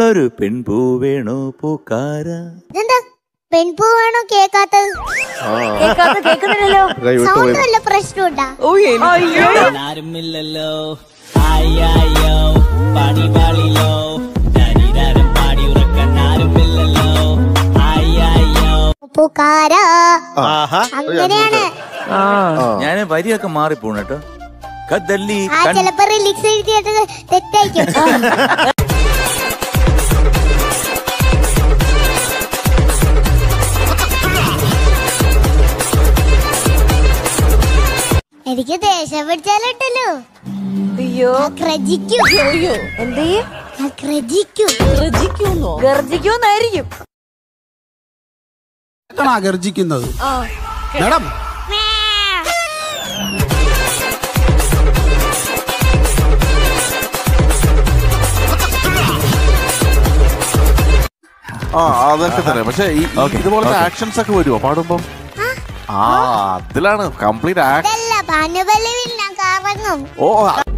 ഒരു പെൺപൂ വേണോ പൂക്കാര ഇതെന്താ പെൺപൂ വേണോ കേക്കാത്തത് കേൾക്കാത്ത കേൾക്കുന്നില്ലല്ലോ സൗണ്ട് വല്ല പ്രശ്നമുണ്ടാ ഓ അയ്യോ ആരുമില്ലല്ലോ ആയോ പണിപാളിലോ ശരീരം പാടി ഉറക്കാൻ ആരുമില്ലല്ലോ ആയോ പൂക്കാരാ ആഹാ അങ്ങനെയാണ് ആ ഞാൻ വരിയൊക്കെ മാറിപ്പോണു കേട്ടോ കദല്ലി ആ കൺ- ചിലപ്പോ റിലിക്സ് എഴുതിയിട്ട് തെറ്റായിരിക്കും എനിക്ക് ദേഷ്യം പിടിച്ചാലിട്ടല്ലോ അയ്യോ ക്രജിക്കും അയ്യോ എന്ത് ചെയ്യും ക്രജിക്കും ഗർജിക്കുന്നോ ഗർജിക്കുന്നതായിരിക്കും ആണോ ഗർജിക്കുന്നത് ആ മാഡം ആ അതൊക്കെ തന്നെ പക്ഷെ ഈ ഈ ഇതുപോലത്തെ ആക്ഷൻസ് ഒക്കെ വരുമോ പാടുമ്പോ ആ അതിലാണ് കംപ്ലീറ്റ് ആക്ഷൻ ഇതല്ല ഭാനുബലവിൽ ഞാൻ കറങ്ങും ഓ